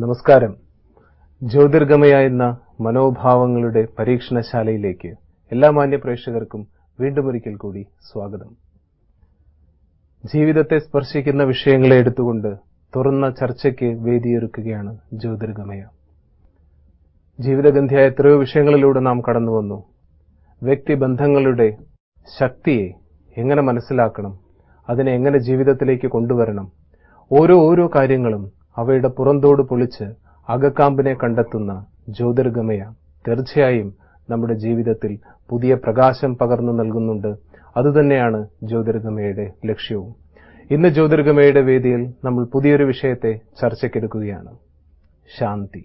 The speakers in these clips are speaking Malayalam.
നമസ്കാരം ജ്യോതിർഗമയ എന്ന മനോഭാവങ്ങളുടെ പരീക്ഷണശാലയിലേക്ക് എല്ലാ മാന്യ പ്രേക്ഷകർക്കും വീണ്ടും ഒരിക്കൽ കൂടി സ്വാഗതം ജീവിതത്തെ സ്പർശിക്കുന്ന വിഷയങ്ങളെ എടുത്തുകൊണ്ട് തുറന്ന ചർച്ചയ്ക്ക് വേദിയൊരുക്കുകയാണ് ജ്യോതിർഗമയ ജീവിതഗന്ധിയായ എത്രയോ വിഷയങ്ങളിലൂടെ നാം കടന്നുവന്നു വ്യക്തിബന്ധങ്ങളുടെ ശക്തിയെ എങ്ങനെ മനസ്സിലാക്കണം അതിനെ എങ്ങനെ ജീവിതത്തിലേക്ക് കൊണ്ടുവരണം ഓരോ ഓരോ കാര്യങ്ങളും അവയുടെ പുറന്തോട് പൊളിച്ച് അകക്കാമ്പിനെ കണ്ടെത്തുന്ന ജ്യോതിർഗമയ തീർച്ചയായും നമ്മുടെ ജീവിതത്തിൽ പുതിയ പ്രകാശം പകർന്നു നൽകുന്നുണ്ട് അതുതന്നെയാണ് ജ്യോതിർഗമയുടെ ലക്ഷ്യവും ഇന്ന് ജ്യോതിർഗമയുടെ വേദിയിൽ നമ്മൾ പുതിയൊരു വിഷയത്തെ ചർച്ചയ്ക്കെടുക്കുകയാണ് ശാന്തി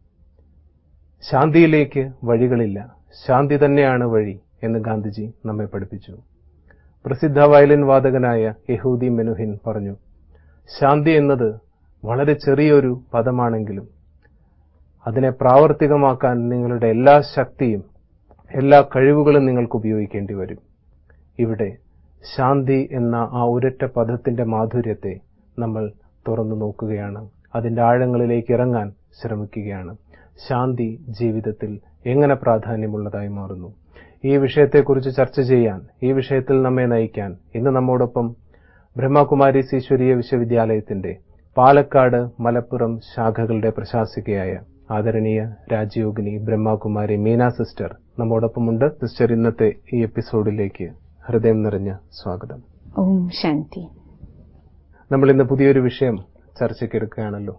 ശാന്തിയിലേക്ക് വഴികളില്ല ശാന്തി തന്നെയാണ് വഴി എന്ന് ഗാന്ധിജി നമ്മെ പഠിപ്പിച്ചു പ്രസിദ്ധ വയലിൻ വാദകനായ യഹൂദി മെനുഹിൻ പറഞ്ഞു ശാന്തി എന്നത് വളരെ ചെറിയൊരു പദമാണെങ്കിലും അതിനെ പ്രാവർത്തികമാക്കാൻ നിങ്ങളുടെ എല്ലാ ശക്തിയും എല്ലാ കഴിവുകളും നിങ്ങൾക്ക് ഉപയോഗിക്കേണ്ടി വരും ഇവിടെ ശാന്തി എന്ന ആ ഒരൊറ്റ പദത്തിന്റെ മാധുര്യത്തെ നമ്മൾ തുറന്നു നോക്കുകയാണ് അതിന്റെ ആഴങ്ങളിലേക്ക് ഇറങ്ങാൻ ശ്രമിക്കുകയാണ് ശാന്തി ജീവിതത്തിൽ എങ്ങനെ പ്രാധാന്യമുള്ളതായി മാറുന്നു ഈ വിഷയത്തെക്കുറിച്ച് ചർച്ച ചെയ്യാൻ ഈ വിഷയത്തിൽ നമ്മെ നയിക്കാൻ ഇന്ന് നമ്മോടൊപ്പം ബ്രഹ്മകുമാരീസ് ഈശ്വരീയ വിശ്വവിദ്യാലയത്തിന്റെ പാലക്കാട് മലപ്പുറം ശാഖകളുടെ പ്രശാസികയായ ആദരണീയ രാജയോഗിനി ബ്രഹ്മകുമാരി മീന സിസ്റ്റർ നമ്മോടൊപ്പമുണ്ട് സിസ്റ്റർ ഇന്നത്തെ ഈ എപ്പിസോഡിലേക്ക് ഹൃദയം നിറഞ്ഞ സ്വാഗതം ഓം ശാന്തി നമ്മൾ ഇന്ന് പുതിയൊരു വിഷയം ചർച്ചയ്ക്കെടുക്കുകയാണല്ലോ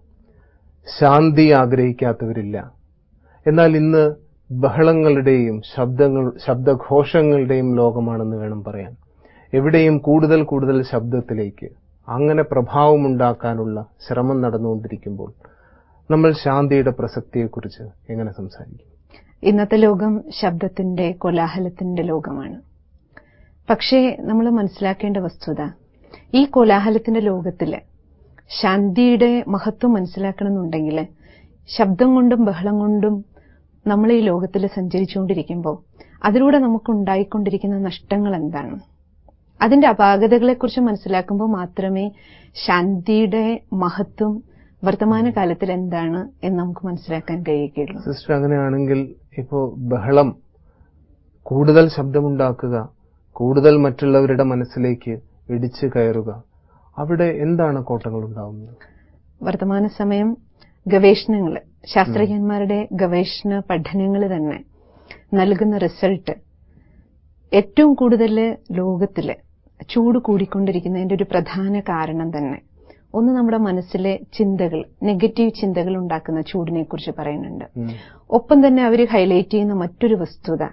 ശാന്തി ആഗ്രഹിക്കാത്തവരില്ല എന്നാൽ ഇന്ന് ബഹളങ്ങളുടെയും ശബ്ദങ്ങൾ ശബ്ദഘോഷങ്ങളുടെയും ലോകമാണെന്ന് വേണം പറയാൻ എവിടെയും കൂടുതൽ കൂടുതൽ ശബ്ദത്തിലേക്ക് അങ്ങനെ പ്രഭാവമുണ്ടാക്കാനുള്ള ശ്രമം നടന്നുകൊണ്ടിരിക്കുമ്പോൾ നമ്മൾ ശാന്തിയുടെ പ്രസക്തിയെക്കുറിച്ച് എങ്ങനെ സംസാരിക്കും ഇന്നത്തെ ലോകം ശബ്ദത്തിന്റെ കോലാഹലത്തിന്റെ ലോകമാണ് പക്ഷേ നമ്മൾ മനസ്സിലാക്കേണ്ട വസ്തുത ഈ കോലാഹലത്തിന്റെ ലോകത്തില് ശാന്തിയുടെ മഹത്വം മനസ്സിലാക്കണമെന്നുണ്ടെങ്കിൽ ശബ്ദം കൊണ്ടും ബഹളം കൊണ്ടും നമ്മൾ ഈ ലോകത്തിൽ സഞ്ചരിച്ചുകൊണ്ടിരിക്കുമ്പോൾ അതിലൂടെ നമുക്ക് ഉണ്ടായിക്കൊണ്ടിരിക്കുന്ന നഷ്ടങ്ങൾ എന്താണ് അതിന്റെ അപാകതകളെക്കുറിച്ച് മനസ്സിലാക്കുമ്പോൾ മാത്രമേ ശാന്തിയുടെ മഹത്വം വർത്തമാന കാലത്തിൽ എന്താണ് എന്ന് നമുക്ക് മനസ്സിലാക്കാൻ കഴിയുകയുള്ളൂ സിസ്റ്റർ അങ്ങനെയാണെങ്കിൽ ഇപ്പോ ബഹളം കൂടുതൽ ശബ്ദമുണ്ടാക്കുക കൂടുതൽ മറ്റുള്ളവരുടെ മനസ്സിലേക്ക് ഇടിച്ചു കയറുക അവിടെ എന്താണ് കോട്ടങ്ങൾ ഉണ്ടാവുന്നത് വർത്തമാന സമയം ഗവേഷണങ്ങൾ ശാസ്ത്രജ്ഞന്മാരുടെ ഗവേഷണ പഠനങ്ങൾ തന്നെ നൽകുന്ന റിസൾട്ട് ഏറ്റവും കൂടുതൽ ലോകത്തില് ചൂട് കൂടിക്കൊണ്ടിരിക്കുന്നതിന്റെ ഒരു പ്രധാന കാരണം തന്നെ ഒന്ന് നമ്മുടെ മനസ്സിലെ ചിന്തകൾ നെഗറ്റീവ് ചിന്തകൾ ഉണ്ടാക്കുന്ന ചൂടിനെ കുറിച്ച് പറയുന്നുണ്ട് ഒപ്പം തന്നെ അവർ ഹൈലൈറ്റ് ചെയ്യുന്ന മറ്റൊരു വസ്തുത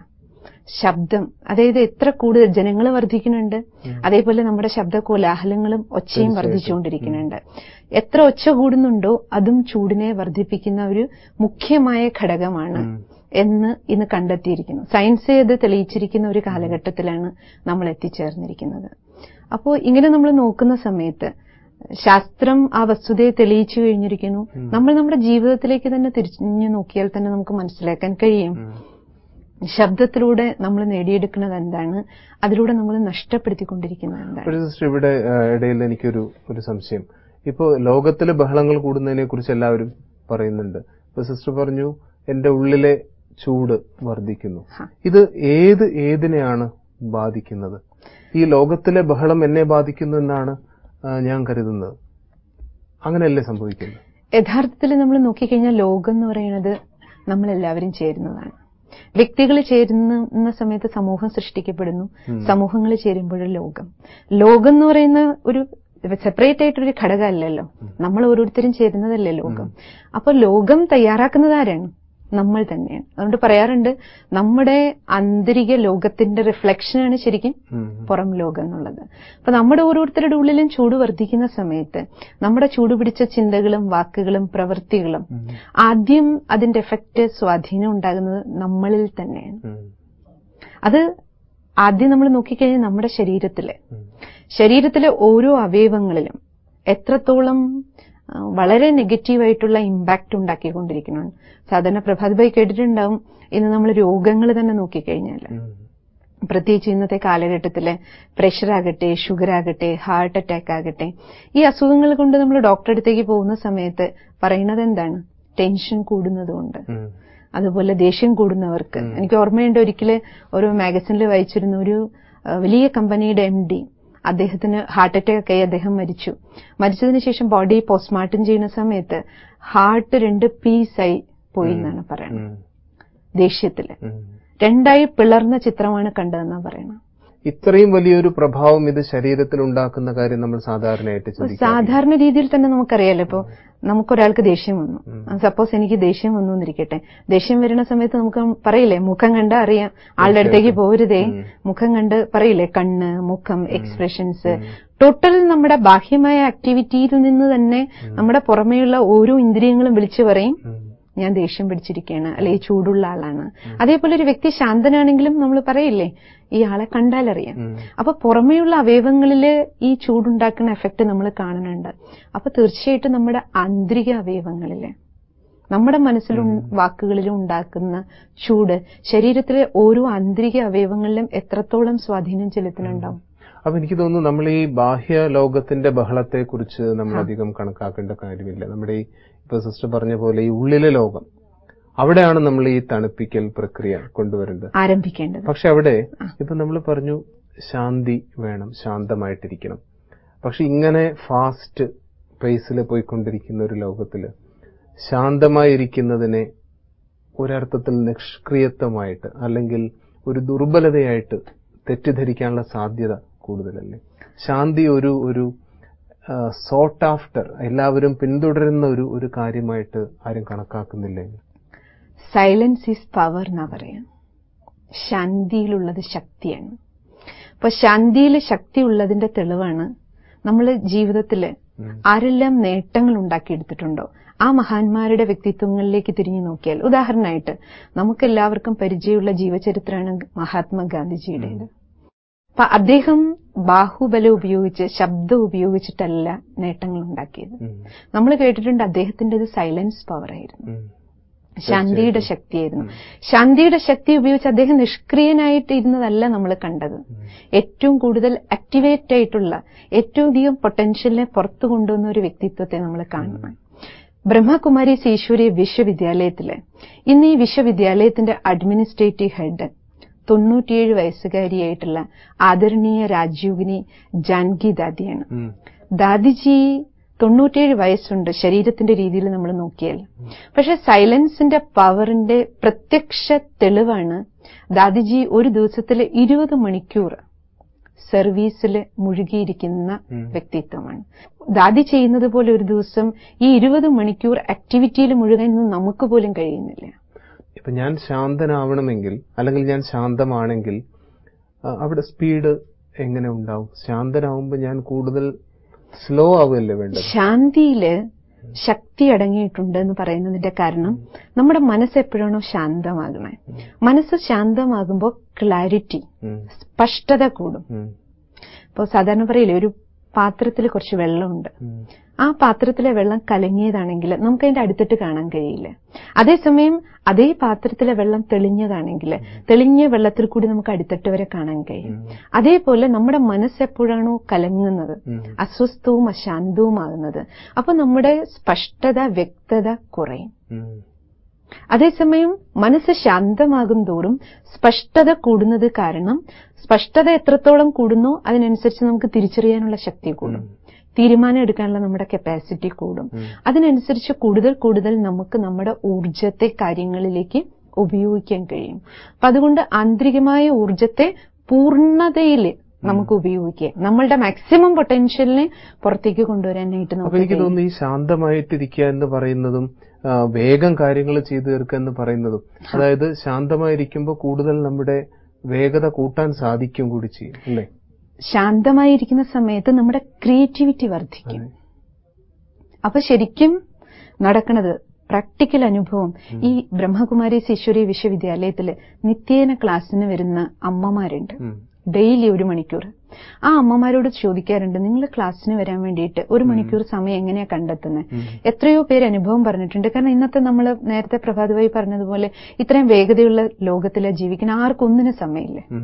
ശബ്ദം അതായത് എത്ര കൂടുതൽ ജനങ്ങൾ വർദ്ധിക്കുന്നുണ്ട് അതേപോലെ നമ്മുടെ ശബ്ദ കോലാഹലങ്ങളും ഒച്ചയും വർദ്ധിച്ചുകൊണ്ടിരിക്കുന്നുണ്ട് എത്ര ഒച്ച കൂടുന്നുണ്ടോ അതും ചൂടിനെ വർദ്ധിപ്പിക്കുന്ന ഒരു മുഖ്യമായ ഘടകമാണ് എന്ന് ഇന്ന് കണ്ടെത്തിയിരിക്കുന്നു സയൻസ് ഇത് തെളിയിച്ചിരിക്കുന്ന ഒരു കാലഘട്ടത്തിലാണ് നമ്മൾ എത്തിച്ചേർന്നിരിക്കുന്നത് അപ്പോൾ ഇങ്ങനെ നമ്മൾ നോക്കുന്ന സമയത്ത് ശാസ്ത്രം ആ വസ്തുതയെ തെളിയിച്ചു കഴിഞ്ഞിരിക്കുന്നു നമ്മൾ നമ്മുടെ ജീവിതത്തിലേക്ക് തന്നെ തിരിഞ്ഞു നോക്കിയാൽ തന്നെ നമുക്ക് മനസ്സിലാക്കാൻ കഴിയും ശബ്ദത്തിലൂടെ നമ്മൾ നേടിയെടുക്കുന്നത് എന്താണ് അതിലൂടെ നമ്മൾ നഷ്ടപ്പെടുത്തിക്കൊണ്ടിരിക്കുന്നത് എന്താണ് ഒരു സിസ്റ്റർ ഇവിടെ ആ, ഇടയിൽ എനിക്കൊരു ഒരു സംശയം ഇപ്പോ ലോകത്തില് ബഹളങ്ങൾ കൂടുന്നതിനെ കുറിച്ച് എല്ലാവരും പറയുന്നുണ്ട് ഇപ്പൊ സിസ്റ്റർ പറഞ്ഞു എന്റെ ഉള്ളിലെ ചൂട് വർദ്ധിക്കുന്നു ഹാ. ഇത് ഏത് ഏതിനെയാണ് ബാധിക്കുന്നത് ഈ ലോകത്തിലെ ബഹളം എന്നെ ബാധിക്കുന്നു എന്നാണ് ആ, ഞാൻ കരുതുന്നത് അങ്ങനെയല്ലേ സംഭവിക്കുന്നത് യഥാർത്ഥത്തിൽ നമ്മൾ നോക്കിക്കഴിഞ്ഞാൽ ലോകം എന്ന് പറയുന്നത് നമ്മൾ എല്ലാവരും ചേരുന്നതാണ് വ്യക്തികൾ ചേരുന്ന സമയത്ത് സമൂഹം സൃഷ്ടിക്കപ്പെടുന്നു സമൂഹങ്ങൾ ചേരുമ്പോൾ ലോകം ലോകം എന്ന് പറയുന്ന ഒരു സെപ്പറേറ്റ് ആയിട്ടൊരു ഘടകമല്ലല്ലോ നമ്മൾ ഓരോരുത്തരും ചേരുന്നതല്ലേ ലോകം അപ്പൊ ലോകം തയ്യാറാക്കുന്നത് ആരാണ് നമ്മൾ തന്നെയാണ് അതുകൊണ്ട് പറയാറുണ്ട് നമ്മുടെ ആന്തരിക ലോകത്തിന്റെ റിഫ്ലക്ഷനാണ് ശരിക്കും ഉം. പുറം ലോകം എന്നുള്ളത് അപ്പൊ നമ്മുടെ ഓരോരുത്തരുടെ ഉള്ളിലും ചൂട് വർദ്ധിക്കുന്ന സമയത്ത് നമ്മുടെ ചൂട് പിടിച്ച ചിന്തകളും വാക്കുകളും പ്രവൃത്തികളും ആദ്യം അതിന്റെ എഫക്റ്റ് സ്വാധീനം ഉണ്ടാകുന്നത് നമ്മളിൽ തന്നെയാണ് ഉം. അത് ആദ്യം നമ്മൾ നോക്കിക്കഴിഞ്ഞാൽ നമ്മുടെ ശരീരത്തില് ഉം. ശരീരത്തിലെ ഓരോ അവയവങ്ങളിലും എത്രത്തോളം ആ, വളരെ നെഗറ്റീവായിട്ടുള്ള ഇമ്പാക്റ്റ് ഉണ്ടാക്കിക്കൊണ്ടിരിക്കുന്നുണ്ട് സാധാരണ പ്രഭാത് ഭായി കേട്ടിട്ടുണ്ടാവും ഇന്ന് നമ്മൾ രോഗങ്ങൾ തന്നെ നോക്കിക്കഴിഞ്ഞാൽ ഉം. പ്രത്യേകിച്ച് ഇന്നത്തെ കാലഘട്ടത്തില് പ്രഷർ ആകട്ടെ ഷുഗർ ആകട്ടെ ഹാർട്ട് അറ്റാക്ക് ആകട്ടെ ഈ അസുഖങ്ങൾ കൊണ്ട് നമ്മൾ ഡോക്ടറെ അടുത്തേക്ക് പോകുന്ന സമയത്ത് പറയുന്നത് എന്താണ് ടെൻഷൻ കൂടുന്നതുകൊണ്ട് ഉം. അതുപോലെ ദേഷ്യം കൂടുന്നവർക്ക് എനിക്ക് ഓർമ്മയുണ്ട് ഒരിക്കല് ഒരു മാഗസിനിൽ വായിച്ചിരുന്ന ഒരു ആ, വലിയ കമ്പനിയുടെ എം ഡി അദ്ദേഹത്തിന് ഹാർട്ട് അറ്റാക്ക് ആയി അദ്ദേഹം മരിച്ചു മരിച്ചതിന് ശേഷം ബോഡി പോസ്റ്റ്മോർട്ടം ചെയ്യുന്ന സമയത്ത് ഹാർട്ട് രണ്ട് പീസായി പോയി എന്നാണ് പറയുന്നത് ഉം. ദേഷ്യത്തില് ഉം. രണ്ടായി പിളർന്ന ചിത്രമാണ് കണ്ടതെന്നാ പറയുന്നത് ഇത്രയും വലിയൊരു പ്രഭാവം ഇത് ശരീരത്തിൽ ഉണ്ടാക്കുന്ന കാര്യം നമ്മൾ സാധാരണയായിട്ട് ചിന്തിക്കും സാധാരണ രീതിയിൽ തന്നെ നമുക്കറിയാലോ ഇപ്പൊ നമുക്കൊരാൾക്ക് ദേഷ്യം വന്നു സപ്പോസ് എനിക്ക് ദേഷ്യം വന്നു എന്നിരിക്കട്ടെ ദേഷ്യം വരുന്ന സമയത്ത് നമുക്ക് പറയില്ലേ മുഖം കണ്ട അറിയാം ആളുടെ അടുത്തേക്ക് പോരുതേ മുഖം കണ്ട് പറയില്ലേ കണ്ണ് മുഖം എക്സ്പ്രഷൻസ് ടോട്ടൽ നമ്മുടെ ബാഹ്യമായ ആക്ടിവിറ്റിയിൽ നിന്ന് തന്നെ നമ്മുടെ പുറമേയുള്ള ഓരോ ഇന്ദ്രിയങ്ങളും വിളിച്ചു പറയും ഞാൻ ദേഷ്യം പിടിച്ചിരിക്കുകയാണ് അല്ലെങ്കിൽ ചൂടുള്ള ആളാണ് അതേപോലെ ഒരു വ്യക്തി ശാന്തനാണെങ്കിലും നമ്മൾ പറയില്ലേ ഈ ആളെ കണ്ടാലറിയാം അപ്പൊ പുറമേയുള്ള അവയവങ്ങളില് ഈ ചൂടുണ്ടാക്കുന്ന എഫക്ട് നമ്മൾ കാണുന്നുണ്ട് അപ്പൊ തീർച്ചയായിട്ടും നമ്മുടെ ആന്തരിക അവയവങ്ങളില് നമ്മുടെ മനസ്സിലും വാക്കുകളിലും ഉണ്ടാക്കുന്ന ചൂട് ശരീരത്തിലെ ഓരോ ആന്തരിക അവയവങ്ങളിലും എത്രത്തോളം സ്വാധീനം ചെലുത്തുന്നുണ്ടാവും അപ്പൊ എനിക്ക് തോന്നുന്നു നമ്മൾ ഈ ബാഹ്യ ലോകത്തിന്റെ ബഹളത്തെ കുറിച്ച് നമ്മൾ അധികം കണക്കാക്കേണ്ട കാര്യമില്ല നമ്മുടെ ഈ ഇപ്പൊ സിസ്റ്റർ പറഞ്ഞ പോലെ ഈ ഉള്ളിലെ ലോകം അവിടെയാണ് നമ്മൾ ഈ തണുപ്പിക്കൽ പ്രക്രിയ കൊണ്ടുവരേണ്ടത് ആരംഭിക്കേണ്ടത് പക്ഷെ അവിടെ ഇപ്പൊ നമ്മൾ പറഞ്ഞു ശാന്തി വേണം ശാന്തമായിട്ടിരിക്കണം പക്ഷെ ഇങ്ങനെ ഫാസ്റ്റ് പേസിൽ പോയിക്കൊണ്ടിരിക്കുന്ന ഒരു ലോകത്തില് ശാന്തമായിരിക്കുന്നതിനെ ഒരർത്ഥത്തിൽ നിഷ്ക്രിയത്വമായിട്ട് അല്ലെങ്കിൽ ഒരു ദുർബലതയായിട്ട് തെറ്റിദ്ധരിക്കാനുള്ള സാധ്യത കൂടുതലല്ലേ ശാന്തി ഒരു ഒരു സോട്ട് ആഫ്റ്റർ എല്ലാവരും പിന്തുടരുന്ന ഒരു ഒരു കാര്യമായിട്ട് ആരും കണക്കാക്കുന്നില്ലേ സൈലൻസ് ഈസ് പവർ എന്നാ പറയാം ശാന്തിയിലുള്ളത് ശക്തിയാണ് അപ്പൊ ശാന്തിയിൽ ശക്തി ഉള്ളതിന്റെ തെളിവാണ് നമ്മൾ ജീവിതത്തിൽ ആരെല്ലാം നേട്ടങ്ങൾ ഉണ്ടാക്കിയെടുത്തിട്ടുണ്ടോ ആ മഹാന്മാരുടെ വ്യക്തിത്വങ്ങളിലേക്ക് തിരിഞ്ഞു നോക്കിയാൽ ഉദാഹരണമായിട്ട് നമുക്കെല്ലാവർക്കും പരിചയമുള്ള ജീവചരിത്രമാണ് മഹാത്മാഗാന്ധിജിയുടേത് അപ്പൊ അദ്ദേഹം ബാഹുബലം ഉപയോഗിച്ച് ശബ്ദം ഉപയോഗിച്ചിട്ടല്ല നേട്ടങ്ങൾ ഉണ്ടാക്കിയത് നമ്മൾ കേട്ടിട്ടുണ്ട് അദ്ദേഹത്തിൻ്റെത് സൈലൻസ് പവർ ആയിരുന്നു ശാന്തിയുടെ ശക്തിയായിരുന്നു ശാന്തിയുടെ ശക്തി ഉപയോഗിച്ച് അദ്ദേഹം നിഷ്ക്രിയനായിട്ട് ഇരുന്നതല്ല നമ്മൾ കണ്ടത് ഏറ്റവും കൂടുതൽ ആക്ടിവേറ്റ് ആയിട്ടുള്ള ഏറ്റവും അധികം പൊട്ടൻഷ്യലിനെ പുറത്തു കൊണ്ടുവന്ന ഒരു വ്യക്തിത്വത്തെ നമ്മൾ കാണുന്നു ബ്രഹ്മകുമാരീസ് ഈശ്വരീയ വിശ്വവിദ്യാലയത്തില് ഇന്ന് ഈ വിശ്വവിദ്യാലയത്തിന്റെ അഡ്മിനിസ്ട്രേറ്റീവ് ഹെഡ് തൊണ്ണൂറ്റിയേഴ് വയസ്സുകാരിയായിട്ടുള്ള ആദരണീയ രാജീവിനി ജാൻകി ദാദിയാണ് ദാദിജി തൊണ്ണൂറ്റിയേഴ് വയസ്സുണ്ട് ശരീരത്തിന്റെ രീതിയിൽ നമ്മൾ നോക്കിയാൽ പക്ഷെ സൈലൻസിന്റെ പവറിന്റെ പ്രത്യക്ഷ തെളിവാണ് ദാദിജി ഒരു ദിവസത്തിൽ ഇരുപത് മണിക്കൂർ സർവീസിൽ മുഴുകിയിരിക്കുന്ന വ്യക്തിത്വമാണ് ദാദി ചെയ്യുന്നത് പോലെ ഒരു ദിവസം ഈ ഇരുപത് മണിക്കൂർ ആക്ടിവിറ്റിയിൽ മുഴുകാൻ നമുക്ക് പോലും കഴിയുന്നില്ല ഇപ്പൊ ഞാൻ ശാന്തനാവണമെങ്കിൽ അല്ലെങ്കിൽ ഞാൻ ശാന്തമാണെങ്കിൽ അവിടെ സ്പീഡ് എങ്ങനെ ഉണ്ടാവും ശാന്തനാവുമ്പോ ഞാൻ കൂടുതൽ സ്ലോ ആവുകയല്ലേ വേണ്ടത് ശാന്തിയില് ശക്തി അടങ്ങിയിട്ടുണ്ട് എന്ന് പറയുന്നതിന്റെ കാരണം നമ്മുടെ മനസ്സ് എപ്പോഴാണോ ശാന്തമാകണേ മനസ്സ് ശാന്തമാകുമ്പോൾ ക്ലാരിറ്റി സ്പഷ്ടത കൂടും ഇപ്പോൾ സാധാരണ പറയില്ലേ ഒരു പാത്രത്തിൽ കുറച്ച് വെള്ളമുണ്ട് ആ പാത്രത്തിലെ വെള്ളം കലങ്ങിയതാണെങ്കിൽ നമുക്ക് അതിന്റെ അടുത്തിട്ട് കാണാൻ കഴിയില്ല അതേസമയം അതേ പാത്രത്തിലെ വെള്ളം തെളിഞ്ഞതാണെങ്കിൽ തെളിഞ്ഞ വെള്ളത്തിൽ കൂടി നമുക്ക് അടുത്തിട്ട് വരെ കാണാൻ കഴിയും അതേപോലെ നമ്മുടെ മനസ്സ് എപ്പോഴാണോ കലങ്ങുന്നത് അസ്വസ്ഥവും അശാന്തവുമാകുന്നത് അപ്പൊ നമ്മുടെ സ്പഷ്ടത വ്യക്തത കുറയും അതേസമയം മനസ്സ് ശാന്തമാകും തോറും സ്പഷ്ടത കൂടുന്നത് കാരണം സ്പഷ്ടത എത്രത്തോളം കൂടുന്നോ അതിനനുസരിച്ച് നമുക്ക് തിരിച്ചറിയാനുള്ള ശക്തി കൂടും തീരുമാനം എടുക്കാനുള്ള നമ്മുടെ കപ്പാസിറ്റി കൂടും അതിനനുസരിച്ച് കൂടുതൽ കൂടുതൽ നമുക്ക് നമ്മുടെ ഊർജത്തെ കാര്യങ്ങളിലേക്ക് ഉപയോഗിക്കാൻ കഴിയും അപ്പൊ അതുകൊണ്ട് ആന്തരികമായ ഊർജത്തെ പൂർണ്ണതയിൽ നമുക്ക് ഉപയോഗിക്കാം നമ്മളുടെ മാക്സിമം പൊട്ടൻഷ്യലിനെ പുറത്തേക്ക് കൊണ്ടുവരാനായിട്ട് അപ്പൊ എനിക്ക് തോന്നുന്നു ഈ ശാന്തമായിട്ടിരിക്കുക എന്ന് പറയുന്നതും വേഗം കാര്യങ്ങൾ ചെയ്തു തീർക്കുക എന്ന് പറയുന്നതും അതായത് ശാന്തമായിരിക്കുമ്പോൾ കൂടുതൽ നമ്മുടെ വേഗത കൂട്ടാൻ സാധിക്കും കൂടി ചെയ്യും അല്ലേ ശാന്തമായിരിക്കുന്ന സമയത്ത് നമ്മുടെ ക്രിയേറ്റിവിറ്റി വർദ്ധിക്കും അപ്പൊ ശരിക്കും നടക്കുന്നത് പ്രാക്ടിക്കൽ അനുഭവം ഈ ബ്രഹ്മകുമാരീസ് ഈശ്വരീയ വിശ്വവിദ്യാലയത്തില് നിത്യേന ക്ലാസ്സിന് വരുന്ന അമ്മമാരുണ്ട് ഡെയിലി ഒരു മണിക്കൂർ ആ അമ്മമാരോട് ചോദിക്കാറുണ്ട് നിങ്ങൾ ക്ലാസ്സിന് വരാൻ വേണ്ടിയിട്ട് ഒരു മണിക്കൂർ സമയം എങ്ങനെയാ കണ്ടെത്തുന്നത് എത്രയോ പേര് അനുഭവം പറഞ്ഞിട്ടുണ്ട് കാരണം ഇന്നത്തെ നമ്മൾ നേരത്തെ പ്രഭാതമായി പറഞ്ഞതുപോലെ ഇത്രയും വേഗതയുള്ള ലോകത്തിലെ ജീവിക്കുന്ന ആർക്കൊന്നിനും സമയമില്ല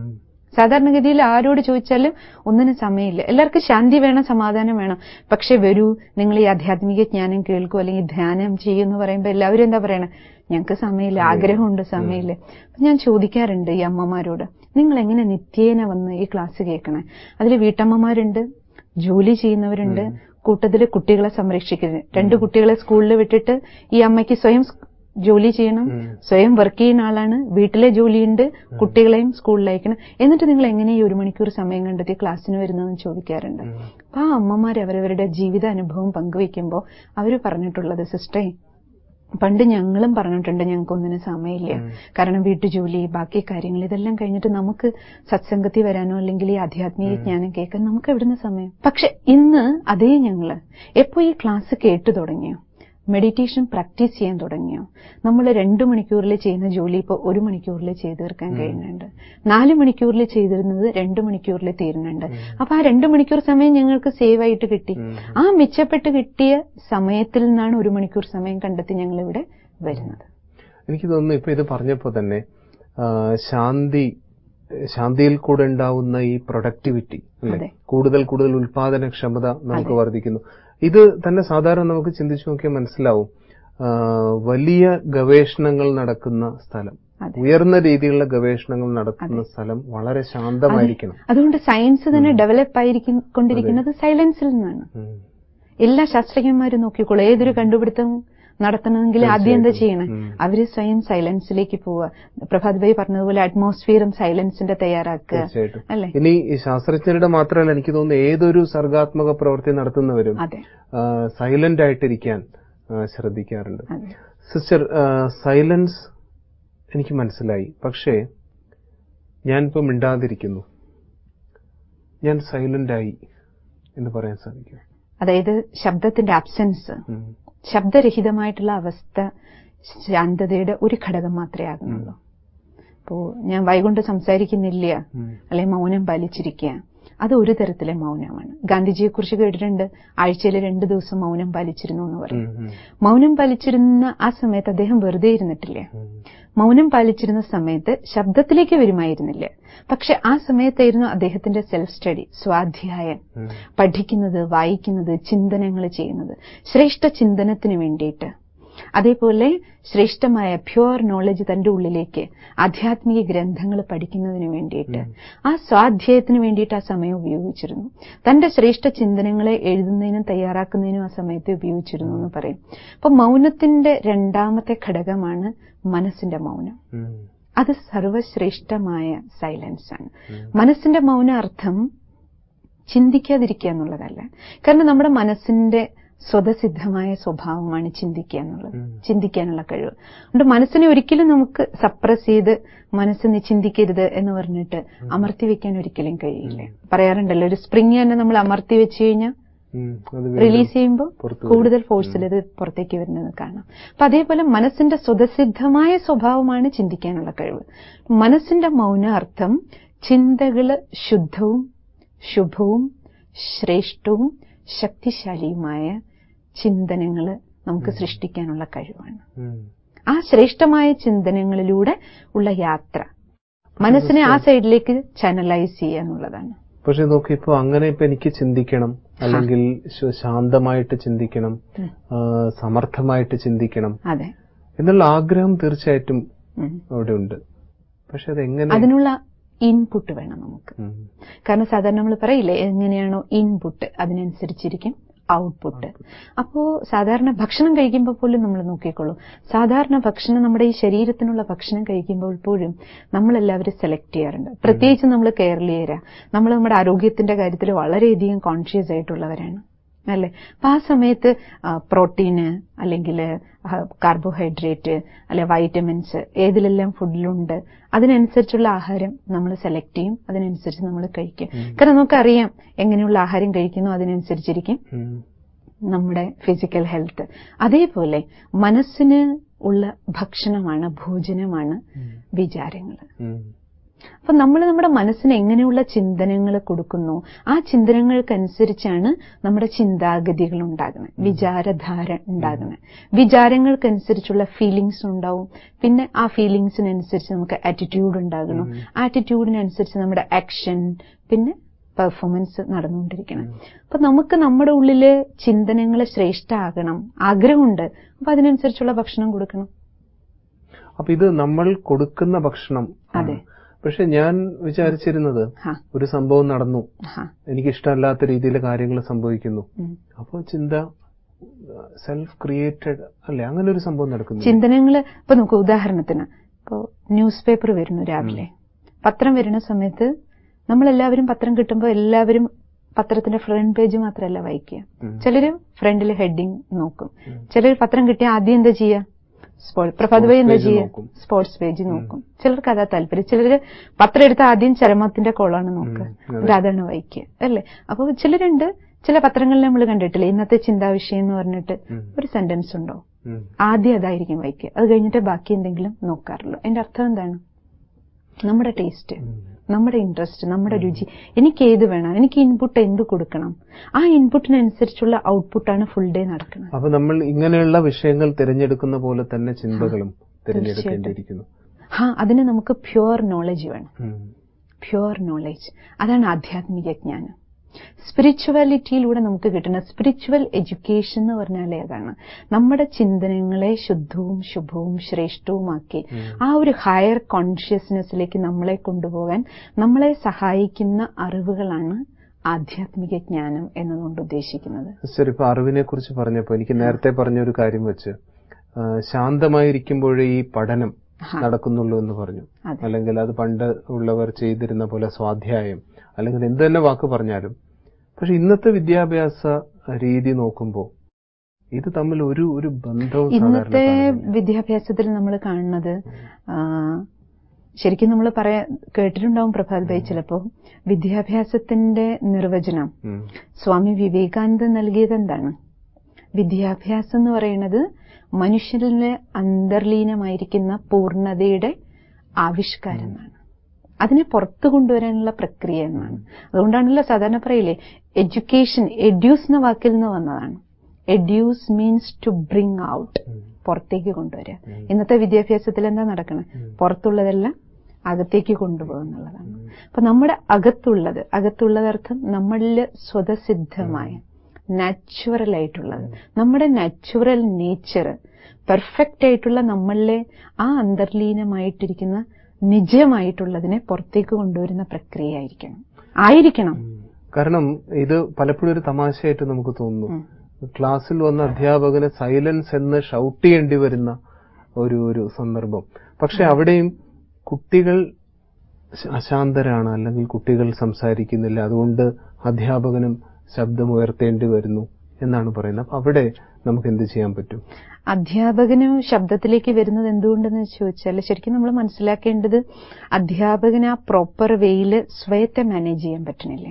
സാധാരണഗതിയിൽ ആരോട് ചോദിച്ചാലും ഒന്നിനും സമയമില്ല എല്ലാവർക്കും ശാന്തി വേണം സമാധാനം വേണം പക്ഷെ വരൂ നിങ്ങൾ ഈ ആധ്യാത്മിക ജ്ഞാനം കേൾക്കൂ അല്ലെങ്കിൽ ധ്യാനം ചെയ്യൂ എന്ന് പറയുമ്പോൾ എല്ലാവരും എന്താ പറയണേ ഞങ്ങൾക്ക് സമയമില്ല ആഗ്രഹമുണ്ട് സമയമില്ല അപ്പൊ ഞാൻ ചോദിക്കാറുണ്ട് ഈ അമ്മമാരോട് നിങ്ങൾ എങ്ങനെ നിത്യേന വന്ന് ഈ ക്ലാസ് കേൾക്കണേ അതിൽ വീട്ടമ്മമാരുണ്ട് ജോലി ചെയ്യുന്നവരുണ്ട് കൂട്ടത്തില് കുട്ടികളെ സംരക്ഷിക്കുന്നത് രണ്ട് കുട്ടികളെ സ്കൂളിൽ വിട്ടിട്ട് ഈ അമ്മയ്ക്ക് സ്വയം സ് ജോലി ചെയ്യണം സ്വയം വർക്ക് ചെയ്യുന്ന ആളാണ് വീട്ടിലെ ജോലിയുണ്ട് കുട്ടികളെയും സ്കൂളിൽ അയക്കണം എന്നിട്ട് നിങ്ങൾ എങ്ങനെ ഈ ഒരു മണിക്കൂർ സമയം കണ്ടെത്തി ക്ലാസ്സിന് വരുന്നതെന്ന് ചോദിക്കാറുണ്ട് അപ്പൊ ആ അമ്മമാർ അവരവരുടെ ജീവിത അനുഭവം പങ്കുവെക്കുമ്പോൾ അവർ പറഞ്ഞിട്ടുള്ളത് സിസ്റ്റേ പണ്ട് ഞങ്ങളും പറഞ്ഞിട്ടുണ്ട് ഞങ്ങൾക്ക് ഒന്നിനും സമയമില്ല കാരണം വീട്ടുജോലി ബാക്കി കാര്യങ്ങൾ ഇതെല്ലാം കഴിഞ്ഞിട്ട് നമുക്ക് സത്സംഗത്തിൽ വരാനോ അല്ലെങ്കിൽ ഈ ആധ്യാത്മിക ജ്ഞാനം കേൾക്കാൻ നമുക്ക് എവിടുന്ന് സമയം പക്ഷെ ഇന്ന് അതേ ഞങ്ങള് എപ്പോ ഈ ക്ലാസ് കേട്ടു തുടങ്ങിയോ മെഡിറ്റേഷൻ പ്രാക്ടീസ് ചെയ്യാൻ തുടങ്ങിയോ നമ്മൾ രണ്ടു മണിക്കൂറിൽ ചെയ്യുന്ന ജോലി ഇപ്പോൾ ഒരു മണിക്കൂറിൽ ചെയ്തു തീർക്കാൻ കഴിയുന്നുണ്ട് നാല് മണിക്കൂറിൽ ചെയ്തിരുന്നത് രണ്ടു മണിക്കൂറിൽ തീരുന്നുണ്ട് അപ്പൊ ആ രണ്ടു മണിക്കൂർ സമയം ഞങ്ങൾക്ക് സേവ് ആയിട്ട് കിട്ടി ആ മിച്ചപ്പെട്ട് കിട്ടിയ സമയത്തിൽ നിന്നാണ് ഒരു മണിക്കൂർ സമയം കണ്ടെത്തി ഞങ്ങൾ ഇവിടെ വരുന്നത് എനിക്ക് തോന്നുന്നു ഇപ്പൊ ഇത് പറഞ്ഞപ്പോ തന്നെ ആ, ശാന്തി ശാന്തിയിൽ കൂടെ ഉണ്ടാവുന്ന ഈ പ്രൊഡക്ടിവിറ്റി അല്ലെ അതെ. കൂടുതൽ കൂടുതൽ ഉൽപാദനക്ഷമത നമുക്ക് വർദ്ധിക്കുന്നു ഇത് തന്നെ സാധാരണ നമുക്ക് ചിന്തിച്ചു നോക്കിയാൽ മനസ്സിലാവും ആ, വലിയ ഗവേഷണങ്ങൾ നടക്കുന്ന സ്ഥലം അതെ. ഉയർന്ന രീതിയിലുള്ള ഗവേഷണങ്ങൾ നടത്തുന്ന സ്ഥലം വളരെ ശാന്തമായിരിക്കണം അതുകൊണ്ട് സയൻസ് തന്നെ ഡെവലപ്പ് ആയിരിക്കൊണ്ടിരിക്കുന്നത് സൈലൻസിൽ നിന്നാണ് ഉം. എല്ലാ ശാസ്ത്രജ്ഞന്മാരും നോക്കിക്കോളൂ ഏതൊരു കണ്ടുപിടുത്തം നടത്തണമെങ്കിൽ ആദ്യം എന്താ ചെയ്യണേ അവര് സ്വയം സൈലൻസിലേക്ക് പോവുക പ്രഭാത് ഭായി പറഞ്ഞതുപോലെ അറ്റ്മോസ്ഫിയറും സൈലൻസിന്റെ തയ്യാറാക്കുക തീർച്ചയായിട്ടും അല്ലെ ഇനി ഈ ശാസ്ത്രജ്ഞരുടെ മാത്രമല്ല എനിക്ക് തോന്നുന്നു ഏതൊരു സർഗാത്മക പ്രവൃത്തി നടത്തുന്നവരും അതെ സൈലന്റ് ആയിട്ടിരിക്കാൻ ആ, ശ്രദ്ധിക്കാറുണ്ട് അതെ സിസ്റ്റർ സൈലൻസ് എനിക്ക് മനസ്സിലായി പക്ഷേ ഞാനിപ്പോ മിണ്ടാതിരിക്കുന്നു ഞാൻ സൈലന്റ് ആയി എന്ന് പറയാൻ സാധിക്കും അതായത് ശബ്ദത്തിന്റെ ആബ്സെൻസ് ശബ്ദരഹിതമായിട്ടുള്ള അവസ്ഥ ശാന്തതയുടെ ഒരു ഘടകം മാത്രമേ ആകുന്നുള്ളൂ അപ്പോ ഞാൻ വൈകൊണ്ട് സംസാരിക്കുന്നില്ല അല്ലെ മൗനം പാലിച്ചിരിക്കുക അത് ഒരു തരത്തിലെ മൗനമാണ് ഗാന്ധിജിയെ കുറിച്ച് കേട്ടിട്ടുണ്ട് ആഴ്ചയിൽ രണ്ടു ദിവസം മൗനം പാലിച്ചിരുന്നു എന്ന് പറയും മൗനം പാലിച്ചിരുന്ന ആ സമയത്ത് അദ്ദേഹം വെറുതെ ഇരുന്നിട്ടില്ല മൗനം പാലിച്ചിരുന്ന സമയത്ത് ശബ്ദത്തിലേക്ക് വരുമായിരുന്നില്ല പക്ഷെ ആ സമയത്തായിരുന്നു അദ്ദേഹത്തിന്റെ സെൽഫ് സ്റ്റഡി സ്വാധ്യായം പഠിക്കുന്നത് വായിക്കുന്നത് ചിന്തനങ്ങൾ ചെയ്യുന്നത് ശ്രേഷ്ഠ ചിന്തനത്തിന് വേണ്ടിയിട്ട് അതേപോലെ ശ്രേഷ്ഠമായ പ്യുവർ നോളജ് തന്റെ ഉള്ളിലേക്ക് ആധ്യാത്മിക ഗ്രന്ഥങ്ങൾ പഠിക്കുന്നതിന് വേണ്ടിയിട്ട് ആ സ്വാധ്യായത്തിന് വേണ്ടിയിട്ട് ആ സമയം ഉപയോഗിച്ചിരുന്നു തന്റെ ശ്രേഷ്ഠ ചിന്തനങ്ങളെ എഴുതുന്നതിനും തയ്യാറാക്കുന്നതിനും ആ സമയത്ത് ഉപയോഗിച്ചിരുന്നു എന്ന് പറയും അപ്പൊ മൗനത്തിന്റെ രണ്ടാമത്തെ ഘടകമാണ് മനസ്സിന്റെ മൗനം അത് സർവശ്രേഷ്ഠമായ സൈലൻസ് ആണ് മനസ്സിന്റെ മൗന അർത്ഥം ചിന്തിക്കാതിരിക്കുക എന്നുള്ളതല്ല കാരണം നമ്മുടെ മനസ്സിന്റെ സ്വതസിദ്ധമായ സ്വഭാവമാണ് ചിന്തിക്കുക എന്നുള്ളത് ചിന്തിക്കാനുള്ള കഴിവ് അതുകൊണ്ട് മനസ്സിനെ ഒരിക്കലും നമുക്ക് സപ്രസ് ചെയ്ത് മനസ്സ് നീ ചിന്തിക്കരുത് എന്ന് പറഞ്ഞിട്ട് അമർത്തി വെക്കാൻ ഒരിക്കലും കഴിയില്ല പറയാറുണ്ടല്ലോ ഒരു സ്പ്രിങ് തന്നെ നമ്മൾ അമർത്തി വെച്ച് കഴിഞ്ഞാൽ റിലീസ് ചെയ്യുമ്പോൾ കൂടുതൽ ഫോഴ്സിൽ ഇത് പുറത്തേക്ക് വരുന്നത് കാണാം അപ്പൊ അതേപോലെ മനസ്സിന്റെ സ്വതസിദ്ധമായ സ്വഭാവമാണ് ചിന്തിക്കാനുള്ള കഴിവ് മനസ്സിന്റെ മൗന അർത്ഥം ചിന്തകള് ശുദ്ധവും ശുഭവും ശ്രേഷ്ഠവും ശക്തിശാലിയുമായ ചിന്തനങ്ങൾ നമുക്ക് സൃഷ്ടിക്കാനുള്ള കഴിവാണ് ആ ശ്രേഷ്ഠമായ ചിന്തനങ്ങളിലൂടെ ഉള്ള യാത്ര മനസ്സിനെ ആ സൈഡിലേക്ക് ചാനലൈസ് ചെയ്യുക എന്നുള്ളതാണ് പക്ഷെ നോക്കി ഇപ്പൊ അങ്ങനെ ഇപ്പൊ എനിക്ക് ചിന്തിക്കണം അല്ലെങ്കിൽ ശ- ശാന്തമായിട്ട് ചിന്തിക്കണം ആ, സമർത്ഥമായിട്ട് ചിന്തിക്കണം അതെ എന്നുള്ള ആഗ്രഹം തീർച്ചയായിട്ടും ഉം. അവിടെ ഉണ്ട് പക്ഷെ അതെങ്ങനെ അതിനുള്ള ഇൻപുട്ട് വേണം നമുക്ക് ഉം. കാരണം സാധാരണ നമ്മൾ പറയില്ലേ എങ്ങനെയാണോ ഇൻപുട്ട് അതിനനുസരിച്ചിരിക്കും ഔട്ട്പുട്ട് അപ്പോ സാധാരണ ഭക്ഷണം കഴിക്കുമ്പോൾ പോലും നമ്മൾ നോക്കിക്കോളൂ സാധാരണ ഭക്ഷണം നമ്മുടെ ഈ ശരീരത്തിനുള്ള ഭക്ഷണം കഴിക്കുമ്പോൾ പോലും നമ്മളെല്ലാവരും സെലക്ട് ചെയ്യാറുണ്ട് പ്രത്യേകിച്ച് നമ്മൾ കേരളീയരാ നമ്മൾ നമ്മുടെ ആരോഗ്യത്തിന്റെ കാര്യത്തിൽ വളരെയധികം കോൺഷ്യസ് ആയിട്ടുള്ളവരാണ് അല്ലെ അപ്പൊ ആ സമയത്ത് പ്രോട്ടീന് അല്ലെങ്കിൽ കാർബോഹൈഡ്രേറ്റ് അല്ലെ വൈറ്റമിൻസ് ഏതിലെല്ലാം ഫുഡിലുണ്ട് അതിനനുസരിച്ചുള്ള ആഹാരം നമ്മൾ സെലക്ട് ചെയ്യും അതിനനുസരിച്ച് നമ്മൾ കഴിക്കും കാരണം നമുക്കറിയാം എങ്ങനെയുള്ള ആഹാരം കഴിക്കുന്നു അതിനനുസരിച്ചിരിക്കും ഉം. നമ്മുടെ ഫിസിക്കൽ ഹെൽത്ത് അതേപോലെ മനസ്സിന് ഉള്ള ഭക്ഷണമാണ് ഭോജനമാണ് വിചാരങ്ങൾ ഉം. അപ്പൊ നമ്മൾ നമ്മുടെ മനസ്സിന് എങ്ങനെയുള്ള ചിന്തനങ്ങൾ കൊടുക്കുന്നു ആ ചിന്തനങ്ങൾക്കനുസരിച്ചാണ് നമ്മുടെ ചിന്താഗതികൾ ഉണ്ടാകുന്നത് വിചാരധാര ഉണ്ടാകുന്നത് വിചാരങ്ങൾക്കനുസരിച്ചുള്ള ഫീലിങ്സ് ഉണ്ടാവും പിന്നെ ആ ഫീലിങ്സിനനുസരിച്ച് നമുക്ക് ആറ്റിറ്റ്യൂഡ് ഉണ്ടാകണം ആറ്റിറ്റ്യൂഡിനനുസരിച്ച് നമ്മുടെ ആക്ഷൻ പിന്നെ പെർഫോമൻസ് നടന്നുകൊണ്ടിരിക്കണം അപ്പൊ നമുക്ക് നമ്മുടെ ഉള്ളില് ചിന്തനങ്ങൾ ശ്രേഷ്ഠമാകണം ആഗ്രഹമുണ്ട് അപ്പൊ അതിനനുസരിച്ചുള്ള ഭക്ഷണം കൊടുക്കണം അപ്പൊ ഇത് നമ്മൾ കൊടുക്കുന്ന ഭക്ഷണം ആണ്. അതെ. പക്ഷെ ഞാൻ വിചാരിച്ചിരുന്നത് ഹാ ഒരു സംഭവം നടന്നു ഹാ എനിക്ക് ഇഷ്ടമല്ലാത്ത രീതിയിൽ കാര്യങ്ങൾ സംഭവിക്കുന്നു ഉം. അപ്പോൾ ചിന്ത സെൽഫ് ക്രിയേറ്റഡ് അല്ലെ അങ്ങനെ ഒരു സംഭവം നടക്കുന്നു ചിന്തനങ്ങള് ഇപ്പൊ നമുക്ക് ഉദാഹരണത്തിന് ഇപ്പോ ന്യൂസ് പേപ്പർ വരുന്നു രാവിലെ പത്രം വരുന്ന സമയത്ത് നമ്മളെല്ലാവരും പത്രം കിട്ടുമ്പോൾ എല്ലാവരും പത്രത്തിന്റെ ഫ്രണ്ട് പേജ് മാത്രമല്ല വായിക്കുക ഉം. ചിലര് ഫ്രണ്ടിൽ ഹെഡിങ് നോക്കും ഉം. ചിലർ പത്രം കിട്ടിയാൽ ആദ്യം എന്താ ചെയ്യുക സ്പോർട്സ് പ്രഭാത് Sports ഭായി എന്താ page ചെയ്യുക നോക്കും. സ്പോർട്സ് പേജ് നോക്കും ചിലർക്ക് അതാ താല്പര്യം ചിലര് പത്രം എടുത്ത് ആദ്യം ചരമത്തിന്റെ കോളാണ് നോക്കുക ഉം, അതെ. എന്നിട്ട് അതാണ് വായിക്കുക അല്ലേ അപ്പൊ ചിലരുണ്ട് ചില പത്രങ്ങളിൽ നമ്മൾ കണ്ടിട്ടില്ലേ ഇന്നത്തെ ചിന്താ വിഷയം എന്ന് പറഞ്ഞിട്ട് ഉം. ഒരു സെന്റൻസ് ഉണ്ടാവും ഉം. ആദ്യം അതായിരിക്കും വായിക്കുക അത് കഴിഞ്ഞിട്ട് ബാക്കി എന്തെങ്കിലും നോക്കാറുള്ളൂ അതിന്റെ അർത്ഥം എന്താണ് നമ്മുടെ ടേസ്റ്റ് ഉം. നമ്മുടെ ഇൻട്രസ്റ്റ് നമ്മുടെ രുചി എനിക്ക് ഏത് വേണം എനിക്ക് ഇൻപുട്ട് എന്ത് കൊടുക്കണം ആ ഇൻപുട്ടിനനുസരിച്ചുള്ള ഔട്ട്പുട്ടാണ് ഫുൾ ഡേ നടക്കുന്നത് അപ്പൊ നമ്മൾ ഇങ്ങനെയുള്ള വിഷയങ്ങൾ തിരഞ്ഞെടുക്കുന്ന പോലെ തന്നെ ചിന്തകളും തിരഞ്ഞെടുക്കേണ്ടിയിരിക്കുന്നു ആ അതിന് നമുക്ക് പ്യുവർ നോളജ് വേണം ഉം. പ്യുവർ നോളജ് അതാണ് ആധ്യാത്മിക ജ്ഞാനം സ്പിരിച്വാലിറ്റിയിലൂടെ നമുക്ക് കിട്ടുന്ന സ്പിരിച്വൽ എഡ്യൂക്കേഷൻ എന്ന് പറഞ്ഞാലേ അതാണ് നമ്മുടെ ചിന്തനങ്ങളെ ശുദ്ധവും ശുഭവും ശ്രേഷ്ഠവുമാക്കി ആ ഒരു ഹയർ കോൺഷ്യസ്നെസ്സിലേക്ക് നമ്മളെ കൊണ്ടുപോകാൻ നമ്മളെ സഹായിക്കുന്ന അറിവുകളാണ് ആധ്യാത്മിക ജ്ഞാനം എന്നതുകൊണ്ട് ഉദ്ദേശിക്കുന്നത് സിസ്റ്റർ ഇപ്പൊ അറിവിനെ കുറിച്ച് പറഞ്ഞപ്പോ എനിക്ക് നേരത്തെ പറഞ്ഞ ഒരു കാര്യം വെച്ച് ആ, ശാന്തമായിരിക്കുമ്പോഴേ ഈ പഠനം ആ. നടക്കുന്നുള്ളൂ എന്ന് പറഞ്ഞു അതെ. അല്ലെങ്കിൽ അത് പണ്ട് ഉള്ളവർ ചെയ്തിരുന്ന പോലെ സ്വാധ്യായം അല്ലെങ്കിൽ എന്ത് തന്നെ വാക്ക് പറഞ്ഞാലും പക്ഷെ ഇന്നത്തെ വിദ്യാഭ്യാസ രീതി നോക്കുമ്പോൾ ഇത് തമ്മിൽ ഒരു ഒരു ബന്ധവും സാധാരണ ഇന്നത്തെ കാണുന്നില്ല. വിദ്യാഭ്യാസത്തിൽ നമ്മൾ കാണുന്നത് ആ, ശരിക്കും നമ്മൾ പറയാ കേട്ടിട്ടുണ്ടാവും പ്രഭാത് ഭായി ചിലപ്പോ വിദ്യാഭ്യാസത്തിന്റെ നിർവചനം ഉം. സ്വാമി വിവേകാനന്ദ നൽകിയത് എന്താണ് വിദ്യാഭ്യാസം എന്ന് പറയുന്നത് മനുഷ്യനിലെ അന്തർലീനമായിരിക്കുന്ന പൂർണ്ണതയുടെ ആവിഷ്കാരം എന്നാണ് അതിനെ പുറത്തു കൊണ്ടുവരാനുള്ള പ്രക്രിയ എന്നാണ് അതുകൊണ്ടാണല്ലോ സാധാരണ പറയില്ലേ എഡ്യൂക്കേഷൻ എഡ്യൂസ് എന്ന വാക്കിൽ നിന്ന് വന്നതാണ് educe means to bring out ഉം. പുറത്തേക്ക് കൊണ്ടുവരിക ഇന്നത്തെ വിദ്യാഭ്യാസത്തിൽ എന്താ നടക്കുന്നത് പുറത്തുള്ളതെല്ലാം അകത്തേക്ക് കൊണ്ടുപോകുന്നുള്ളതാണ് അപ്പൊ നമ്മുടെ അകത്തുള്ളത് അകത്തുള്ളതർത്ഥം നമ്മളിൽ സ്വതസിദ്ധമായ നാച്ചുറൽ ആയിട്ടുള്ളത് നമ്മുടെ നാച്ചുറൽ നേച്ചർ പെർഫെക്റ്റ് ആയിട്ടുള്ള നമ്മളിലെ ആ അന്തർലീനമായിട്ടിരിക്കുന്ന നിജമായിട്ടുള്ളതിനെ പുറത്തേക്ക് കൊണ്ടുവരുന്ന പ്രക്രിയ ആയിരിക്കണം ആയിരിക്കണം കാരണം ഇത് പലപ്പോഴും ഒരു തമാശയായിട്ട് നമുക്ക് തോന്നുന്നു ക്ലാസ്സിൽ വന്ന അധ്യാപകന് സൈലൻസ് എന്ന് ഷൗട്ട് ചെയ്യേണ്ടി വരുന്ന ഒരു ഒരു സന്ദർഭം പക്ഷെ അവിടെയും കുട്ടികൾ ശ- അശാന്തരാണ് അല്ലെങ്കിൽ കുട്ടികൾ സംസാരിക്കുന്നില്ല അതുകൊണ്ട് അധ്യാപകനും ശബ്ദം ഉയർത്തേണ്ടി വരുന്നു എന്നാണ് പറയുന്നത് അപ്പൊ അവിടെ നമുക്ക് എന്ത് ചെയ്യാൻ പറ്റും അധ്യാപകന് ശബ്ദത്തിലേക്ക് വരുന്നത് എന്തുകൊണ്ടെന്ന് ചോദിച്ചാൽ ശരിക്കും നമ്മൾ മനസ്സിലാക്കേണ്ടത് അധ്യാപകന് ആ പ്രോപ്പർ വേയിൽ സ്വയത്തെ മാനേജ് ചെയ്യാൻ പറ്റണില്ല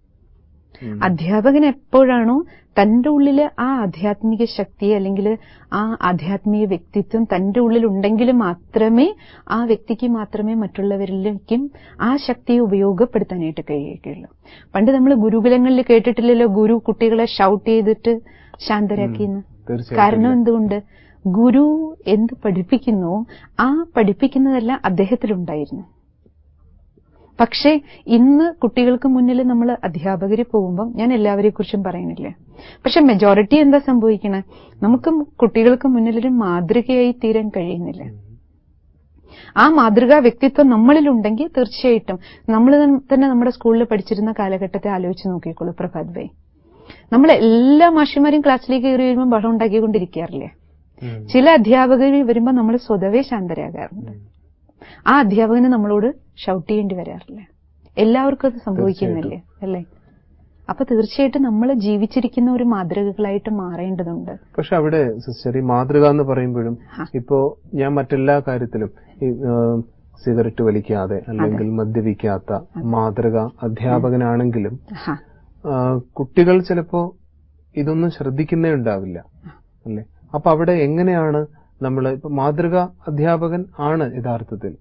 ഉം. അധ്യാപകൻ എപ്പോഴാണോ തന്റെ ഉള്ളിൽ ആ ആധ്യാത്മിക ശക്തി അല്ലെങ്കിൽ ആ ആധ്യാത്മിക വ്യക്തിത്വം തന്റെ ഉള്ളിൽ ഉണ്ടെങ്കിൽ മാത്രമേ ആ വ്യക്തിക്ക് മാത്രമേ മറ്റുള്ളവരിലേക്കും ആ ശക്തിയെ ഉപയോഗപ്പെടുത്താനായിട്ട് കഴിയുകയുള്ളൂ പണ്ട് നമ്മൾ ഗുരുകുലങ്ങളിൽ കേട്ടിട്ടില്ലല്ലോ ഗുരു കുട്ടികളെ ഷൗട്ട് ചെയ്തിട്ട് ശാന്തരാക്കിയെന്ന് തീർച്ചയായിട്ടും കാരണം എന്തുകൊണ്ട് ഗുരു എന്ത് പഠിപ്പിക്കുന്നു ആ പഠിപ്പിക്കുന്നതെല്ലാം അദ്ദേഹത്തിലുണ്ടായിരുന്നു പക്ഷേ ഇന്ന് കുട്ടികൾക്ക് മുന്നിൽ നമ്മൾ അധ്യാപകര് പോകുമ്പോൾ ഞാൻ എല്ലാവരെ കുറിച്ചും പറയണില്ല പക്ഷെ മെജോറിറ്റി എന്താ സംഭവിക്കണേ നമുക്ക് കുട്ടികൾക്ക് മുന്നിൽ ഒരു മാതൃകയായി തീരാൻ കഴിയുന്നില്ല ആ മാതൃകാ വ്യക്തിത്വം നമ്മളിലുണ്ടെങ്കിൽ തീർച്ചയായിട്ടും നമ്മൾ തന്നെ നമ്മുടെ സ്കൂളിൽ പഠിച്ചിരുന്ന കാലഘട്ടത്തെ ആലോചിച്ച് നോക്കിക്കോളൂ പ്രഭാത് ഭായ് നമ്മൾ എല്ലാ മാഷിമാരും ക്ലാസ്സിലേക്ക് കയറി വരുമ്പോൾ ബഹളം ഉണ്ടാക്കിക്കൊണ്ടിരിക്കാറില്ലേ ഉം. ചില അധ്യാപകർ വരുമ്പോൾ നമ്മൾ സ്വതവേ ശാന്തരാകാറുണ്ട് ആ അധ്യാപകന് നമ്മളോട് ഷൗട്ട് ചെയ്യേണ്ടി വരാറില്ല എല്ലാവർക്കും അത് സംഭവിക്കുന്നില്ലേ അല്ലേ അപ്പൊ തീർച്ചയായിട്ടും നമ്മൾ ജീവിച്ചിരിക്കുന്ന ഒരു മാതൃകകളായിട്ട് മാറേണ്ടതുണ്ട് പക്ഷെ അവിടെ സിസ്റ്റർ ഈ മാതൃക എന്ന് പറയുമ്പോഴും ആ. ഇപ്പോ ഞാൻ മറ്റെല്ലാ കാര്യത്തിലും ഈ ആ, സിഗരറ്റ് വലിക്കാതെ അല്ലെങ്കിൽ മദ്യപിക്കാത്ത മാതൃക അധ്യാപകനാണെങ്കിലും ആഹാ. ആ, കുട്ടികൾ ചിലപ്പോ ഇതൊന്നും ശ്രദ്ധിക്കുന്നേ ഉണ്ടാവില്ല അല്ലെ അപ്പൊ അവിടെ എങ്ങനെയാണ് നമ്മൾ ഇപ്പൊ മാതൃക അധ്യാപകൻ ആണ് യഥാർത്ഥത്തിൽ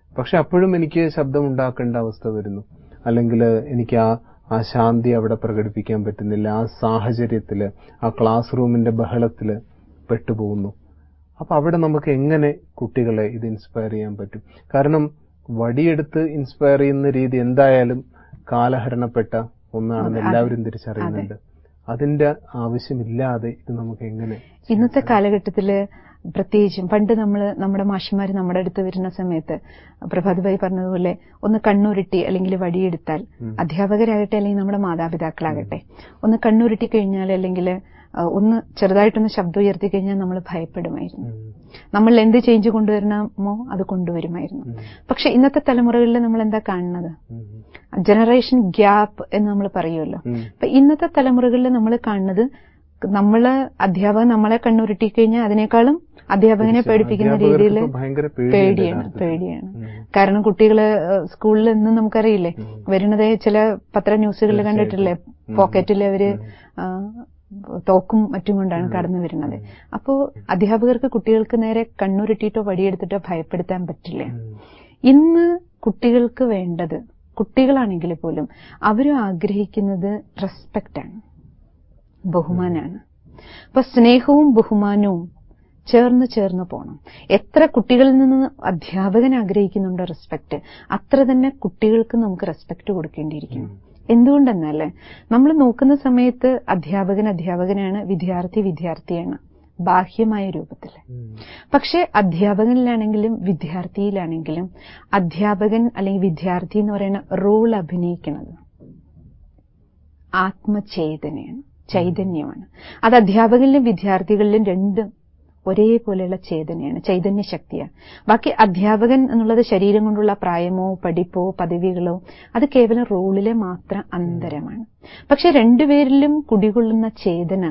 പക്ഷെ അപ്പോഴും എനിക്ക് ശബ്ദം ഉണ്ടാക്കേണ്ട അവസ്ഥ വരുന്നു അല്ലെങ്കിൽ എനിക്ക് ആ ആ ശാന്തി അവിടെ പ്രകടിപ്പിക്കാൻ പറ്റുന്നില്ല ആ സാഹചര്യത്തില് ആ ക്ലാസ് റൂമിന്റെ ബഹളത്തില് പെട്ടുപോകുന്നു അപ്പൊ അവിടെ നമുക്ക് എങ്ങനെ കുട്ടികളെ ഇത് ഇൻസ്പയർ ചെയ്യാൻ പറ്റും കാരണം വടിയെടുത്ത് ഇൻസ്പയർ ചെയ്യുന്ന രീതി എന്തായാലും കാലഹരണപ്പെട്ട ഒന്നാണെന്ന് അതെ. എല്ലാവരും തിരിച്ചറിയുന്നുണ്ട് അതിന്റെ ആവശ്യമില്ലാതെ ഇത് നമുക്ക് എങ്ങനെ ഇന്നത്തെ കാലഘട്ടത്തില് പ്രത്യേകിച്ചും പണ്ട് നമ്മൾ നമ്മുടെ മാഷിമാര് നമ്മുടെ അടുത്ത് വരുന്ന സമയത്ത് പ്രഭാത് ഭായി പറഞ്ഞതുപോലെ ഒന്ന് കണ്ണുരുട്ടി അല്ലെങ്കിൽ വടിയെടുത്താൽ ഉം. അധ്യാപകരാകട്ടെ അല്ലെങ്കിൽ നമ്മുടെ മാതാപിതാക്കളാകട്ടെ ഒന്ന് കണ്ണുരുട്ടി കഴിഞ്ഞാൽ അല്ലെങ്കിൽ ഒന്ന് ചെറുതായിട്ടൊന്ന് ശബ്ദം ഉയർത്തി കഴിഞ്ഞാൽ നമ്മൾ ഭയപ്പെടുമായിരുന്നു ഉം. നമ്മൾ എന്ത് ചേഞ്ച് കൊണ്ടുവരണമോ അത് കൊണ്ടുവരുമായിരുന്നു ഉം. പക്ഷെ ഇന്നത്തെ തലമുറകളിൽ നമ്മൾ എന്താ കാണുന്നത് ഉം. ജനറേഷൻ ഗ്യാപ്പ് എന്ന് നമ്മൾ പറയുമല്ലോ ഉം. അപ്പൊ ഇന്നത്തെ തലമുറകളിൽ നമ്മൾ കാണുന്നത് നമ്മള് അധ്യാപകൻ നമ്മളെ കണ്ണുരുട്ടി കഴിഞ്ഞാൽ അതിനേക്കാളും അധ്യാപകനെ പേടിപ്പിക്കുന്ന അധ്യാപകർക്ക് രീതിയിൽ ഇപ്പൊ ഭയങ്കര പേടിയുണ്ട് പേടിയാണ് യഥാർത്ഥത്തിൽ. പേടിയാണ് ഉം. കാരണം കുട്ടികള് ഏഹ്, സ്കൂളിൽ നിന്ന് നമുക്കറിയില്ലേ ഉം. വരുന്നത് ചില പത്ര ന്യൂസുകളിൽ തീർച്ചയായിട്ടും. കണ്ടിട്ടില്ലേ ഉം. പോക്കറ്റിൽ അവര് ഉം. ആ, തോക്കും മറ്റും കൊണ്ടാണ് ഉം. കടന്നു വരുന്നത് ഉം. അപ്പോ അധ്യാപകർക്ക് കുട്ടികൾക്ക് നേരെ കണ്ണുരുട്ടിയിട്ടോ വടിയെടുത്തിട്ടോ ഭയപ്പെടുത്താൻ പറ്റില്ല ഉം. ഇന്ന് കുട്ടികൾക്ക് വേണ്ടത് കുട്ടികളാണെങ്കിൽ പോലും അവരും ആഗ്രഹിക്കുന്നത് റെസ്പെക്റ്റ് ആണ് ബഹുമാനാണ് അപ്പൊ സ്നേഹവും ബഹുമാനവും ചേർന്ന് ചേർന്ന് പോകണം എത്ര കുട്ടികളിൽ നിന്ന് അധ്യാപകൻ ആഗ്രഹിക്കുന്നുണ്ടോ റെസ്പെക്ട് അത്ര തന്നെ കുട്ടികൾക്ക് നമുക്ക് റെസ്പെക്ട് കൊടുക്കേണ്ടിയിരിക്കുന്നു എന്തുകൊണ്ടെന്നാല് നമ്മൾ നോക്കുന്ന സമയത്ത് അധ്യാപകൻ അധ്യാപകനാണ് വിദ്യാർത്ഥി വിദ്യാർത്ഥിയാണ് ബാഹ്യമായ രൂപത്തിൽ ഉം. പക്ഷെ അധ്യാപകനിലാണെങ്കിലും വിദ്യാർത്ഥിയിലാണെങ്കിലും അധ്യാപകൻ അല്ലെങ്കിൽ വിദ്യാർത്ഥി എന്ന് പറയുന്ന റോൾ അഭിനയിക്കുന്നത് ആത്മചേതനയാണ് ചൈതന്യമാണ് അത് അധ്യാപകനിലും വിദ്യാർത്ഥികളിലും രണ്ടും ഒരേപോലെയുള്ള ചേതനയാണ് ചൈതന്യ ശക്തിയാണ് ബാക്കി അധ്യാപകൻ എന്നുള്ളത് ശരീരം കൊണ്ടുള്ള പ്രായമോ പഠിപ്പോ പദവികളോ അത് കേവലം റോളിലെ മാത്രം അന്തരമാണ് പക്ഷെ രണ്ടുപേരിലും കുടികൊള്ളുന്ന ചേതന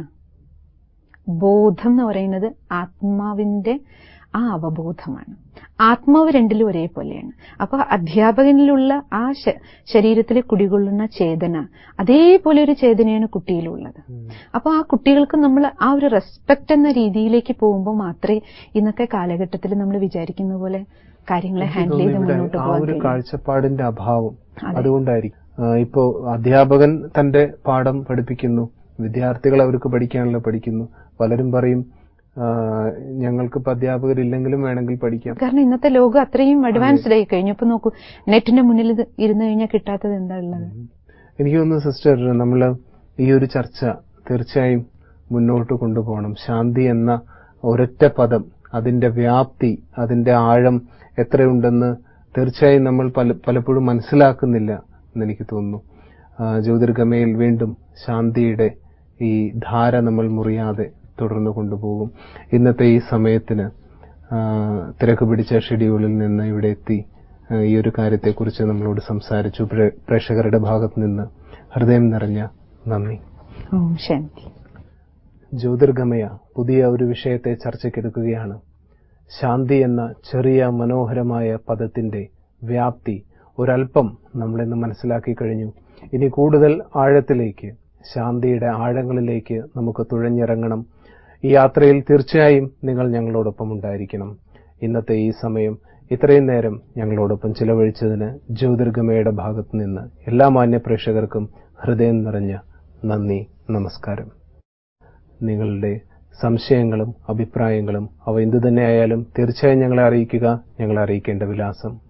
ബോധം എന്ന് പറയുന്നത് ആത്മാവിന്റെ ആ അവബോധമാണ് ആത്മാവ് രണ്ടിലും ഒരേപോലെയാണ് അപ്പൊ അധ്യാപകനിലുള്ള ആ ശ- ശരീരത്തിൽ കുടികൊള്ളുന്ന ചേതന അതേപോലെ ഒരു ചേതനയാണ് കുട്ടിയിലുള്ളത് ഉം. അപ്പൊ ആ കുട്ടികൾക്ക് നമ്മൾ ആ ഒരു റെസ്പെക്ട് എന്ന രീതിയിലേക്ക് പോകുമ്പോൾ മാത്രമേ ഇന്നത്തെ കാലഘട്ടത്തിൽ നമ്മൾ വിചാരിക്കുന്ന പോലെ കാര്യങ്ങളെ എനിക്ക് ഹാൻഡിൽ ചെയ്ത് തോന്നുന്നു മുന്നോട്ട് ഇവിടെ ആ പോകാൻ ഒരു കഴിയും കാഴ്ചപ്പാടിന്റെ അഭാവം അതെ. അതുകൊണ്ടായിരിക്കും ആ, ഇപ്പോ അധ്യാപകൻ തന്റെ പാഠം പഠിപ്പിക്കുന്നു വിദ്യാർത്ഥികൾ അവർക്ക് പഠിക്കാനുള്ള പഠിക്കുന്നു പലരും പറയും ആ, ഞങ്ങൾക്കിപ്പോ അധ്യാപകരില്ലെങ്കിലും വേണമെങ്കിൽ പഠിക്കാം കാരണം ഇന്നത്തെ ലോകം അത്രയും അഡ്വാൻസ്ഡ് ആയി കഴിഞ്ഞു ഇപ്പൊ നോക്കൂ നെറ്റിന്റെ മുന്നിൽ ഇത് ഇരുന്ന് കഴിഞ്ഞാൽ കിട്ടാത്തത് എന്താ ഉള്ളത് എനിക്ക് തോന്നുന്നു സിസ്റ്റർ നമ്മൾ ഈ ഒരു ചർച്ച തീർച്ചയായും മുന്നോട്ട് കൊണ്ടുപോകണം ശാന്തി എന്ന ഒരൊറ്റ പദം അതിന്റെ വ്യാപ്തി അതിന്റെ ആഴം എത്രയുണ്ടെന്ന് തീർച്ചയായും നമ്മൾ പല പലപ്പോഴും മനസ്സിലാക്കുന്നില്ല എന്ന് എനിക്ക് തോന്നുന്നു ആ, ജ്യോതിർഗമയിൽ വീണ്ടും ശാന്തിയുടെ ഈ ധാര നമ്മൾ മുറിയാതെ തുടർന്ന് കൊണ്ടുപോകും ഇന്നത്തെ ഈ സമയത്തിന് ആ, തിരക്ക് പിടിച്ച ഷെഡ്യൂളിൽ നിന്ന് ഇവിടെ എത്തി ആ, ഈ ഒരു കാര്യത്തെക്കുറിച്ച് നമ്മളോട് സംസാരിച്ചു പ്രേ- പ്രേക്ഷകരുടെ ഭാഗത്ത് നിന്ന് ഹൃദയം നിറഞ്ഞ നന്ദി ഓം ശാന്തി ജ്യോതിർഗമയ പുതിയ ഒരു വിഷയത്തെ ചർച്ചയ്ക്കെടുക്കുകയാണ് ശാന്തി എന്ന ചെറിയ മനോഹരമായ പദത്തിന്റെ വ്യാപ്തി ഒരല്പം നമ്മളിന്ന് മനസ്സിലാക്കി കഴിഞ്ഞു ഇനി കൂടുതൽ ആഴത്തിലേക്ക് ശാന്തിയുടെ ആഴങ്ങളിലേക്ക് നമുക്ക് തുഴഞ്ഞിറങ്ങണം ഈ യാത്രയിൽ തീർച്ചയായും നിങ്ങൾ ഞങ്ങളോടൊപ്പം ഉണ്ടായിരിക്കണം ഇന്നത്തെ ഈ സമയം ഇത്രയും നേരം ഞങ്ങളോടൊപ്പം ചിലവഴിച്ചതിന് ജ്യോതിർഗമയുടെ ഭാഗത്തു നിന്ന് എല്ലാ മാന്യ പ്രേക്ഷകർക്കും ഹൃദയം നിറഞ്ഞ നന്ദി നമസ്കാരം നിങ്ങളുടെ സംശയങ്ങളും അഭിപ്രായങ്ങളും അവ എന്തു തന്നെയായാലും തീർച്ചയായും ഞങ്ങളെ അറിയിക്കുക ഞങ്ങളെ അറിയിക്കേണ്ട വിലാസം